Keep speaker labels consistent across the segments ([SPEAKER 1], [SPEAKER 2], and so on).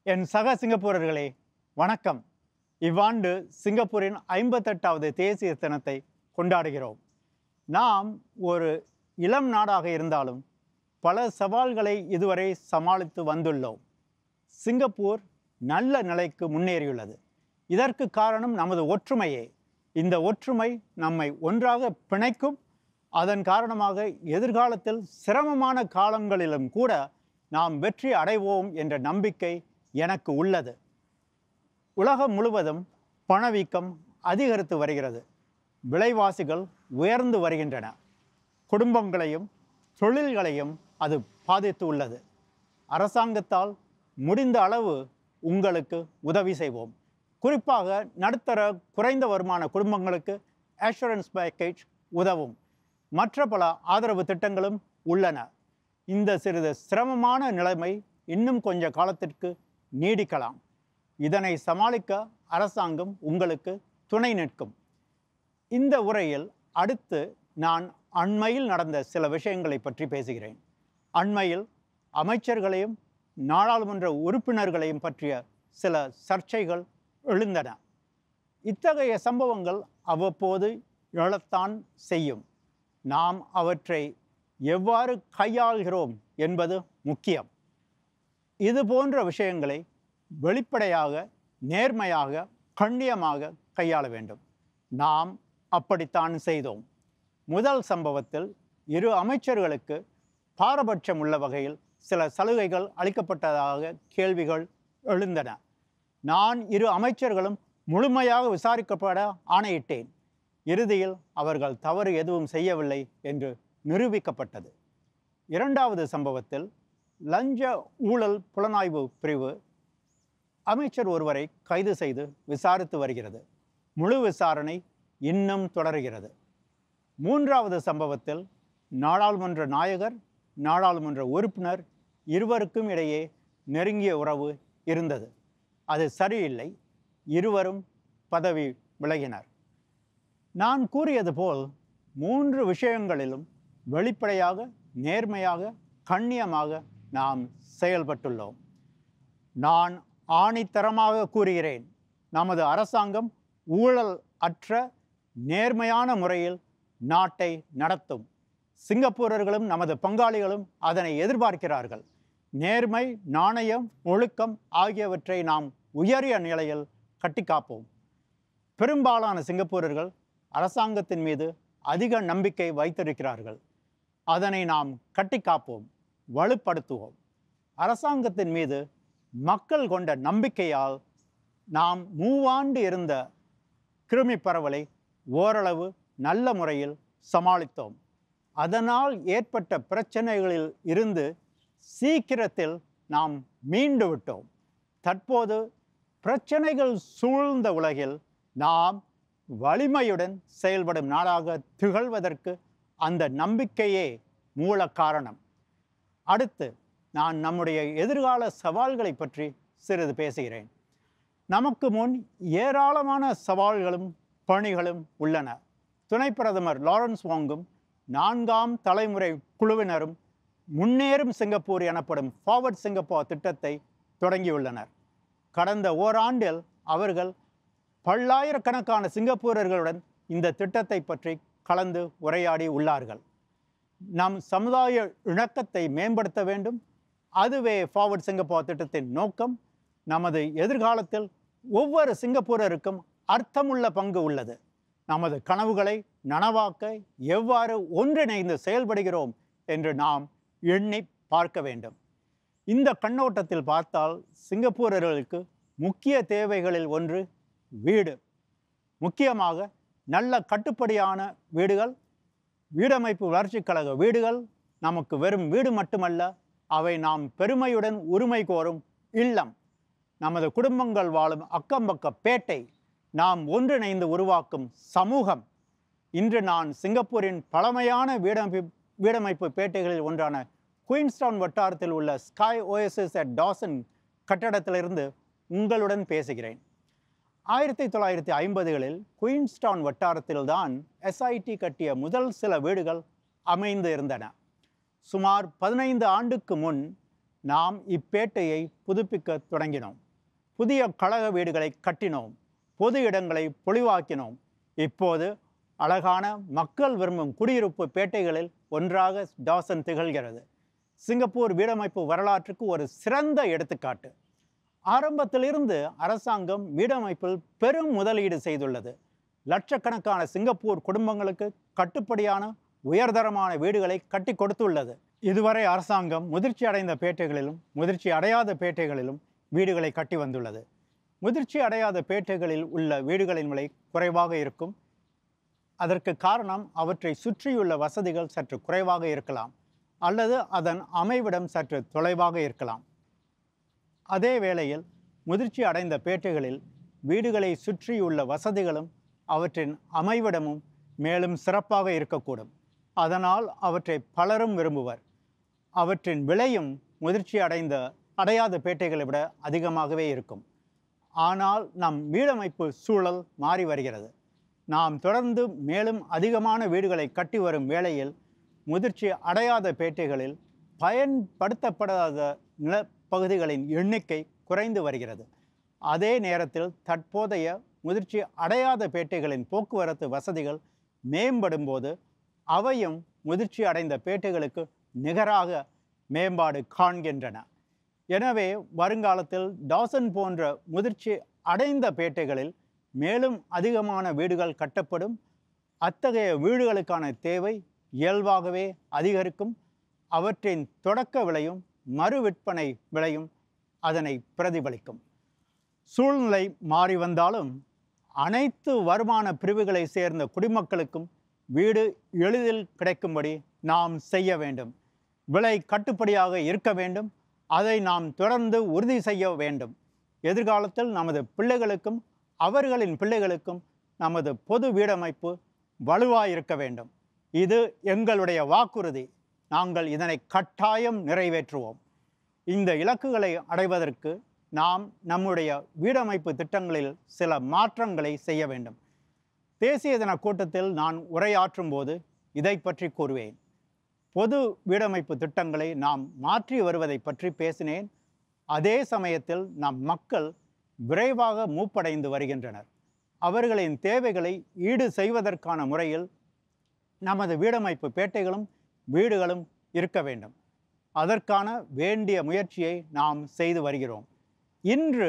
[SPEAKER 1] என் சக சிங்கப்பூரர்களே வணக்கம் இவ்வாண்டு சிங்கப்பூரின் ஐம்பத்தெட்டாவது தேசிய தினத்தை கொண்டாடுகிறோம் நாம் ஒரு இளம் நாடாக இருந்தாலும் பல சவால்களை இதுவரை சமாளித்து வந்துள்ளோம் சிங்கப்பூர் நல்ல நிலைக்கு முன்னேறியுள்ளது இதற்கு காரணம் நமது ஒற்றுமையே இந்த ஒற்றுமை நம்மை ஒன்றாக பிணைக்கும் அதன் காரணமாக எதிர்காலத்தில் சிரமமான காலங்களிலும் கூட நாம் வெற்றி அடைவோம் என்ற நம்பிக்கை எனக்கு உள்ளது உலகம் முழுவதும் பணவீக்கம் அதிகரித்து வருகிறது விலைவாசிகள் உயர்ந்து வருகின்றன குடும்பங்களையும் தொழில்களையும் அது பாதித்து உள்ளது அரசாங்கத்தால் முடிந்த அளவு உங்களுக்கு உதவி செய்வோம் குறிப்பாக நடுத்தர குறைந்த வருமான குடும்பங்களுக்கு அஷூரன்ஸ் பேக்கேஜ் உதவும் மற்ற பல ஆதரவு திட்டங்களும் உள்ளன இந்த சிறிது சிரமமான நிலைமை இன்னும் கொஞ்ச காலத்திற்கு நீடிக்கலாம் இதனை சமாளிக்க அரசாங்கம் உங்களுக்கு துணை நிற்கும் இந்த உரையில் அடுத்து நான் அண்மையில் நடந்த சில விஷயங்களை பற்றி பேசுகிறேன் அண்மையில் அமைச்சர்களையும் நாடாளுமன்ற உறுப்பினர்களையும் பற்றிய சில சர்ச்சைகள் எழுந்தன இத்தகைய சம்பவங்கள் அவ்வப்போது எழத்தான் செய்யும் நாம் அவற்றை எவ்வாறு கையாள்கிறோம் என்பது முக்கியம் இது போன்ற விஷயங்களை வெளிப்படையாக நேர்மையாக கண்ணியமாக கையாள வேண்டும் நாம் அப்படித்தான் செய்தோம் முதல் சம்பவத்தில் இரு அமைச்சர்களுக்கு பாரபட்சம் உள்ள வகையில் சில சலுகைகள் அளிக்கப்பட்டதாக கேள்விகள் எழுந்தன நான் இரு அமைச்சர்களும் முழுமையாக விசாரிக்கப்பட ஆணையிட்டேன் இறுதியில் அவர்கள் தவறு எதுவும் செய்யவில்லை என்று நிரூபிக்கப்பட்டது இரண்டாவது சம்பவத்தில் லஞ்ச ஊழல் புலனாய்வு பிரிவு அமைச்சர் ஒருவரை கைது செய்து விசாரித்து வருகிறது முழு விசாரணை இன்னும் தொடர்கிறது மூன்றாவது சம்பவத்தில் நாடாளுமன்ற நாயகர் நாடாளுமன்ற உறுப்பினர் இருவருக்கும் இடையே நெருங்கிய உறவு இருந்தது அது சரியில்லை இருவரும் பதவி விலகினர் நான் கூறியது போல் மூன்று விஷயங்களிலும் வெளிப்படையாக நேர்மையாக கண்ணியமாக நாம் செயல்பட்டுள்ளோம் நான் ஆணித்தரமாக கூறுகிறேன் நமது அரசாங்கம் ஊழல் அற்ற நேர்மையான முறையில் நாட்டை நடத்தும் சிங்கப்பூரர்களும் நமது பங்காளிகளும் அதனை எதிர்பார்க்கிறார்கள் நேர்மை நாணயம் ஒழுக்கம் ஆகியவற்றை நாம் உயரிய நிலையில் கட்டிக்காப்போம் பெரும்பாலான சிங்கப்பூரர்கள் அரசாங்கத்தின் மீது அதிக நம்பிக்கை வைத்திருக்கிறார்கள் அதனை நாம் கட்டிக்காப்போம் வலுப்படுத்துவோம் அரசாங்கத்தின் மீது மக்கள் கொண்ட நம்பிக்கையால் நாம் மூவாண்டு இருந்த கிருமி பரவலை ஓரளவு நல்ல முறையில் சமாளித்தோம் அதனால் ஏற்பட்ட பிரச்சனைகளில் இருந்து சீக்கிரத்தில் நாம் மீண்டு விட்டோம் தற்போது பிரச்சனைகள் சூழ்ந்த உலகில் நாம் வலிமையுடன் செயல்படும் நாடாக திகழ்வதற்கு அந்த நம்பிக்கையே மூல காரணம் அடுத்து நான் நம்முடைய எதிர்கால சவால்களை பற்றி சிறிது பேசுகிறேன் நமக்கு முன் ஏராளமான சவால்களும் பணிகளும் உள்ளன துணை பிரதமர் லாரன்ஸ் வாங்கும் நான்காம் தலைமுறை குழுவினரும் முன்னேறும் சிங்கப்பூர் எனப்படும் ஃபார்வர்ட் சிங்கப்பூர் திட்டத்தை தொடங்கியுள்ளனர் கடந்த ஓராண்டில் அவர்கள் பல்லாயிரக்கணக்கான சிங்கப்பூரர்களுடன் இந்த திட்டத்தை பற்றி கலந்து உரையாடி உள்ளார்கள் நம் சமுதாய இணக்கத்தை மேம்படுத்த வேண்டும் அதுவே ஃபார்வர்ட் சிங்கப்பூர் திட்டத்தின் நோக்கம் நமது எதிர்காலத்தில் ஒவ்வொரு சிங்கப்பூரருக்கும் அர்த்தமுள்ள பங்கு உள்ளது நமது கனவுகளை நனவாக்க எவ்வாறு ஒன்றிணைந்து செயல்படுகிறோம் என்று நாம் எண்ணி பார்க்க வேண்டும் இந்த கண்ணோட்டத்தில் பார்த்தால் சிங்கப்பூரர்களுக்கு முக்கிய தேவைகளில் ஒன்று வீடு முக்கியமாக நல்ல கட்டுப்படியான வீடுகள் வீடமைப்பு வளர்ச்சிக் கழக வீடுகள் நமக்கு வெறும் வீடு மட்டுமல்ல அவை நாம் பெருமையுடன் உரிமை கோரும் இல்லம் நமது குடும்பங்கள் வாழும் அக்கம்பக்க பேட்டை நாம் ஒன்றிணைந்து உருவாக்கும் சமூகம் இன்று நான் சிங்கப்பூரின் பழமையான வீடமைப்பு வீடமைப்பு பேட்டைகளில் ஒன்றான குயின்ஸ்டவுன் வட்டாரத்தில் உள்ள ஸ்காய் ஓஎஸ்எஸ் அட் டாசன் கட்டடத்திலிருந்து உங்களுடன் பேசுகிறேன் ஆயிரத்தி தொள்ளாயிரத்தி ஐம்பதுகளில் குயின்ஸ்டவுன் வட்டாரத்தில்தான் எஸ்ஐடி கட்டிய முதல் சில வீடுகள் அமைந்து இருந்தன சுமார் பதினைந்து ஆண்டுக்கு முன் நாம் இப்பேட்டையை புதுப்பிக்க தொடங்கினோம் புதிய கழக வீடுகளை கட்டினோம் பொது இடங்களை பொலிவாக்கினோம் இப்போது அழகான மக்கள் விரும்பும் குடியிருப்பு பேட்டைகளில் ஒன்றாக டாசன் திகழ்கிறது சிங்கப்பூர் வீடமைப்பு வரலாற்றுக்கு ஒரு சிறந்த எடுத்துக்காட்டு ஆரம்பத்திலிருந்து அரசாங்கம் வீடமைப்பில் பெரும் முதலீடு செய்துள்ளது லட்சக்கணக்கான சிங்கப்பூர் குடும்பங்களுக்கு கட்டுப்படியான உயர்தரமான வீடுகளை கட்டி கொடுத்துள்ளது இதுவரை அரசாங்கம் முதிர்ச்சி அடைந்த பேட்டைகளிலும் முதிர்ச்சி அடையாத பேட்டைகளிலும் வீடுகளை கட்டி வந்துள்ளது முதிர்ச்சி அடையாத பேட்டைகளில் உள்ள வீடுகளின் விலை குறைவாக இருக்கும் அதற்கு காரணம் அவற்றை சுற்றியுள்ள வசதிகள் சற்று குறைவாக இருக்கலாம் அல்லது அதன் அமைவிடம் சற்று தொலைவாக இருக்கலாம் அதே வேளையில் முதிர்ச்சி அடைந்த பேட்டைகளில் வீடுகளை சுற்றியுள்ள வசதிகளும் அவற்றின் அமைவிடமும் மேலும் சிறப்பாக இருக்கக்கூடும் அதனால் அவற்றை பலரும் விரும்புவர் அவற்றின் விலையும் முதிர்ச்சி அடைந்த அடையாத பேட்டைகளை விட அதிகமாகவே இருக்கும் ஆனால் நம் வீடமைப்பு சூழல் மாறி வருகிறது நாம் தொடர்ந்து மேலும் அதிகமான வீடுகளை கட்டி வரும் வேளையில் முதிர்ச்சி அடையாத பேட்டைகளில் பயன்படுத்தப்படாத நிலப்பகுதிகளின் எண்ணிக்கை குறைந்து வருகிறது அதே நேரத்தில் தற்போதைய முதிர்ச்சி அடையாத பேட்டைகளின் போக்குவரத்து வசதிகள் மேம்படும்போது அவையும் முதிர்ச்சி அடைந்த பேட்டைகளுக்கு நிகராக மேம்பாடு காண்கின்றன எனவே வருங்காலத்தில் டாசன் போன்ற முதிர்ச்சி அடைந்த பேட்டைகளில் மேலும் அதிகமான வீடுகள் கட்டப்படும் அத்தகைய வீடுகளுக்கான தேவை இயல்பாகவே அதிகரிக்கும் அவற்றின் தொடக்க விலையும் மறு விற்பனை விலையும் அதனை பிரதிபலிக்கும் சூழ்நிலை மாறி வந்தாலும் அனைத்து வருமான பிரிவுகளை சேர்ந்த குடிமக்களுக்கும் வீடு எளிதில் கிடைக்கும்படி நாம் செய்ய வேண்டும் விலை கட்டுப்படியாக இருக்க வேண்டும் அதை நாம் தொடர்ந்து உறுதி செய்ய வேண்டும் எதிர்காலத்தில் நமது பிள்ளைகளுக்கும் அவர்களின் பிள்ளைகளுக்கும் நமது பொது வீடமைப்பு வலுவாய் இருக்க வேண்டும் இது எங்களுடைய வாக்குறுதி நாங்கள் இதனை கட்டாயம் நிறைவேற்றுவோம் இந்த இலக்குகளை அடைவதற்கு நாம் நம்முடைய வீடமைப்பு திட்டங்களில் சில மாற்றங்களை செய்ய வேண்டும் தேசிய தின கூட்டத்தில் நான் உரையாற்றும் போது இதை பற்றி கூறுவேன் பொது வீடமைப்பு திட்டங்களை நாம் மாற்றி வருவதை பற்றி பேசினேன் அதே சமயத்தில் நம் மக்கள் விரைவாக மூப்படைந்து வருகின்றனர் அவர்களின் தேவைகளை ஈடு செய்வதற்கான முறையில் நமது வீடமைப்பு பேட்டைகளும் வீடுகளும் இருக்க வேண்டும் அதற்கான வேண்டிய முயற்சியை நாம் செய்து வருகிறோம் இன்று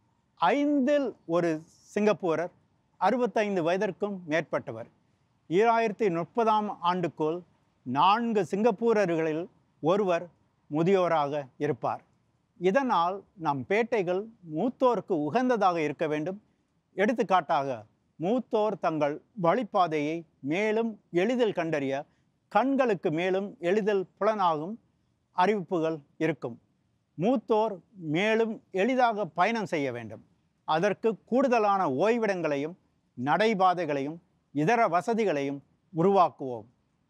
[SPEAKER 1] ஐந்தில் ஒரு சிங்கப்பூரர் அறுபத்தைந்து வயதிற்கும் மேற்பட்டவர் ஈராயிரத்தி முப்பதாம் ஆண்டுக்குள் நான்கு சிங்கப்பூரர்களில் ஒருவர் முதியோராக இருப்பார் இதனால் நம் பேட்டைகள் மூத்தோருக்கு உகந்ததாக இருக்க வேண்டும் எடுத்துக்காட்டாக மூத்தோர் தங்கள் வழிப்பாதையை மேலும் எளிதில் கண்டறிய கண்களுக்கு மேலும் எளிதில் புலனாகும் அறிவிப்புகள் இருக்கும் மூத்தோர் மேலும் எளிதாக பயணம் செய்ய வேண்டும் அதற்கு கூடுதலான ஓய்விடங்களையும் நடைபாதைகளையும் இதர வசதிகளையும் உருவாக்குவோம்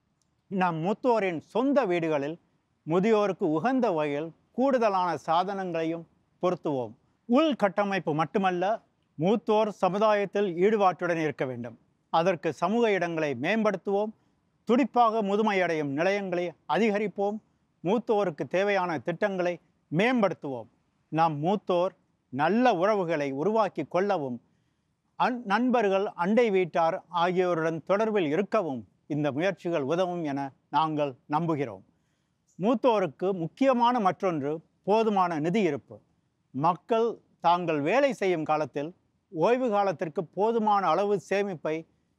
[SPEAKER 1] நம் மூத்தோரின் சொந்த வீடுகளில் முதியோருக்கு உகந்த வகையில் கூடுதலான சாதனங்களையும் பொருத்துவோம் உள்கட்டமைப்பு மட்டுமல்ல மூத்தோர் சமுதாயத்தில் ஈடுபாட்டுடன் இருக்க வேண்டும் அதற்கு சமூக இடங்களை மேம்படுத்துவோம் துடிப்பாக முதுமையடையும் நிலையங்களை அதிகரிப்போம் மூத்தோருக்கு தேவையான திட்டங்களை மேம்படுத்துவோம் நம் மூத்தோர் நல்ல உறவுகளை உருவாக்கி கொள்ளவும் அன் நண்பர்கள் அண்டை வீட்டார் ஆகியோருடன் தொடர்பில் இருக்கவும் இந்த முயற்சிகள் உதவும் என நாங்கள் நம்புகிறோம் மூத்தோருக்கு முக்கியமான மற்றொன்று போதுமான நிதி இருப்பு மக்கள் தாங்கள் வேலை செய்யும் காலத்தில் ஓய்வு காலத்திற்கு போதுமான அளவு சேமிப்பை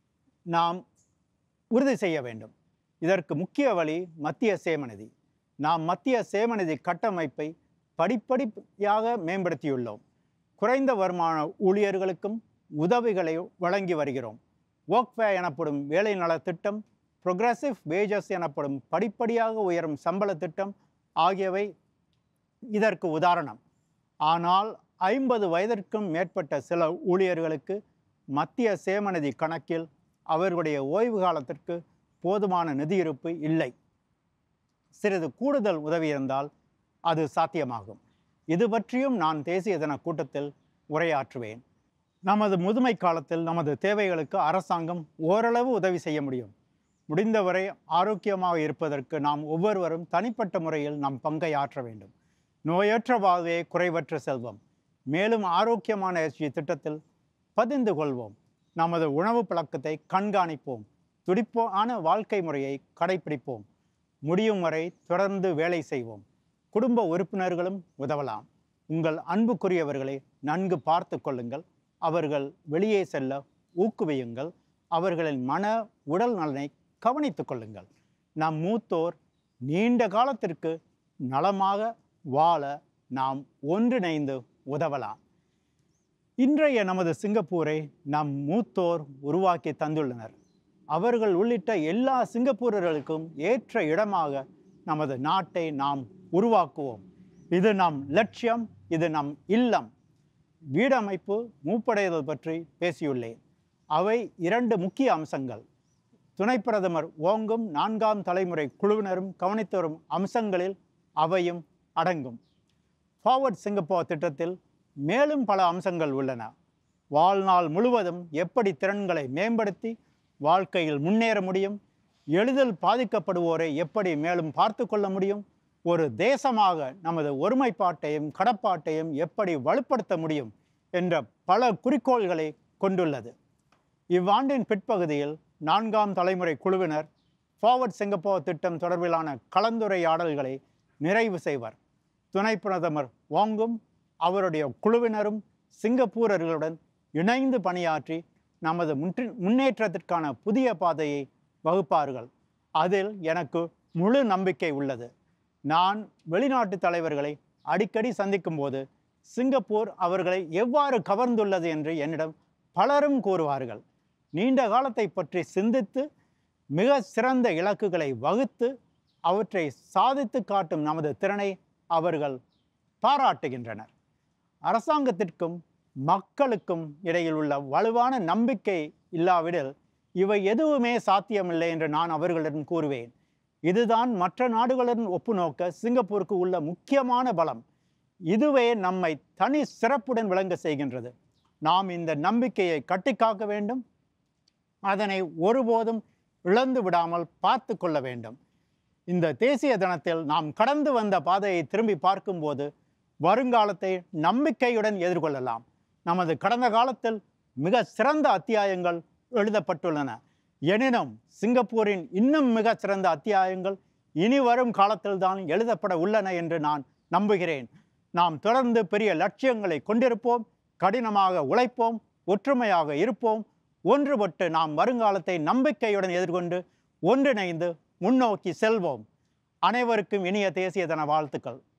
[SPEAKER 1] நாம் உறுதி செய்ய வேண்டும் இதற்கு முக்கிய வழி மத்திய சேமநிதி நாம் மத்திய சேமநிதி கட்டமைப்பை படிப்படியாக மேம்படுத்தியுள்ளோம் குறைந்த வருமான ஊழியர்களுக்கும் உதவிகளை வழங்கி வருகிறோம் ஒர்க்வே எனப்படும் வேலை நலத் திட்டம் ப்ரொக்ரெசிவ் வேஜஸ் எனப்படும் படிப்படியாக உயரும் சம்பள திட்டம் ஆகியவை இதற்கு உதாரணம் ஆனால் ஐம்பது வயதிற்கும் மேற்பட்ட சில ஊழியர்களுக்கு மத்திய சேமநிதி கணக்கில் அவர்களுடைய ஓய்வு காலத்திற்கு போதுமான நிதியிருப்பு இல்லை சிறிது கூடுதல் உதவி இருந்தால் அது சாத்தியமாகும் இது பற்றியும் நான் தேசிய தின கூட்டத்தில் உரையாற்றுவேன் நமது முதுமை காலத்தில் நமது தேவைகளுக்கு அரசாங்கம் ஓரளவு உதவி செய்ய முடியும் முடிந்தவரை ஆரோக்கியமாக இருப்பதற்கு நாம் ஒவ்வொருவரும் தனிப்பட்ட முறையில் நம் பங்கை ஆற்ற வேண்டும் நோயற்ற வாழ்வே குறைவற்ற செல்வம் மேலும் ஆரோக்கியமான எஸ்ஜி திட்டத்தில் பதிந்து கொள்வோம் நமது உணவு பழக்கத்தை கண்காணிப்போம் துடிப்பான வாழ்க்கை முறையை கடைபிடிப்போம் முடியும் வரை தொடர்ந்து வேலை செய்வோம் குடும்ப உறுப்பினர்களும் உதவலாம் உங்கள் அன்புக்குரியவர்களை நன்கு பார்த்து கொள்ளுங்கள் அவர்கள் வெளியே செல்ல ஊக்குவியுங்கள் அவர்களின் மன உடல் நலனை கவனித்துக் கொள்ளுங்கள் நம் மூத்தோர் நீண்ட காலத்திற்கு நலமாக வாழ நாம் ஒன்றிணைந்து உதவலாம் இன்றைய நமது சிங்கப்பூரை நம் மூத்தோர் உருவாக்கி தந்துள்ளனர் அவர்கள் உள்ளிட்ட எல்லா சிங்கப்பூரர்களுக்கும் ஏற்ற இடமாக நமது நாட்டை நாம் உருவாக்குவோம் இது நம் லட்சியம் இது நம் இல்லம் வீடமைப்பு மூப்படைதல் பற்றி பேசியுள்ளேன் அவை இரண்டு முக்கிய அம்சங்கள் துணை பிரதமர் ஓங்கும் நான்காம் தலைமுறை குழுவினரும் கவனித்து வரும் அம்சங்களில் அவையும் அடங்கும் ஃபார்வர்ட் சிங்கப்பூர் திட்டத்தில் மேலும் பல அம்சங்கள் உள்ளன வாழ்நாள் முழுவதும் எப்படி திறன்களை மேம்படுத்தி வாழ்க்கையில் முன்னேற முடியும் எளிதில் பாதிக்கப்படுவோரை எப்படி மேலும் பார்த்து கொள்ள முடியும் ஒரு தேசமாக நமது ஒருமைப்பாட்டையும் கடப்பாட்டையும் எப்படி வலுப்படுத்த முடியும் என்ற பல குறிக்கோள்களை கொண்டுள்ளது இவ்வாண்டின் பிற்பகுதியில் நான்காம் தலைமுறை குழுவினர் ஃபார்வர்ட் சிங்கப்பூர் திட்டம் தொடர்பிலான கலந்துரையாடல்களை நிறைவு செய்வர் துணை பிரதமர் வாங்கும் அவருடைய குழுவினரும் சிங்கப்பூரர்களுடன் இணைந்து பணியாற்றி நமது முற்றி முன்னேற்றத்திற்கான புதிய பாதையை வகுப்பார்கள் அதில் எனக்கு முழு நம்பிக்கை உள்ளது நான் வெளிநாட்டு தலைவர்களை அடிக்கடி சந்திக்கும் போது சிங்கப்பூர் அவர்களை எவ்வாறு கவர்ந்துள்ளது என்று என்னிடம் பலரும் கூறுவார்கள் நீண்ட காலத்தை பற்றி சிந்தித்து மிக சிறந்த இலக்குகளை வகுத்து அவற்றை சாதித்து காட்டும் நமது திறனை அவர்கள் பாராட்டுகின்றனர் அரசாங்கத்திற்கும் மக்களுக்கும் இடையில் உள்ள வலுவான நம்பிக்கை இல்லாவிடில் இவை எதுவுமே சாத்தியமில்லை என்று நான் அவர்களிடம் கூறுவேன் இதுதான் மற்ற நாடுகளுடன் ஒப்புநோக்க சிங்கப்பூருக்கு உள்ள முக்கியமான பலம் இதுவே நம்மை தனி சிறப்புடன் விளங்க செய்கின்றது நாம் இந்த நம்பிக்கையை கட்டிக்காக்க வேண்டும் அதனை ஒருபோதும் இழந்து விடாமல் பார்த்து கொள்ள வேண்டும் இந்த தேசிய தினத்தில் நாம் கடந்து வந்த பாதையை திரும்பி பார்க்கும்போது வருங்காலத்தை நம்பிக்கையுடன் எதிர்கொள்ளலாம் நமது கடந்த காலத்தில் மிக சிறந்த அத்தியாயங்கள் எழுதப்பட்டுள்ளன எனினும் சிங்கப்பூரின் இன்னும் மிக சிறந்த அத்தியாயங்கள் இனி வரும் காலத்தில்தான் எழுதப்பட உள்ளன என்று நான் நம்புகிறேன் நாம் தொடர்ந்து பெரிய லட்சியங்களை கொண்டிருப்போம் கடினமாக உழைப்போம் ஒற்றுமையாக இருப்போம் ஒன்றுபட்டு நாம் வருங்காலத்தை நம்பிக்கையுடன் எதிர்கொண்டு ஒன்றிணைந்து முன்னோக்கி செல்வோம் அனைவருக்கும் இனிய தேசிய தின வாழ்த்துக்கள்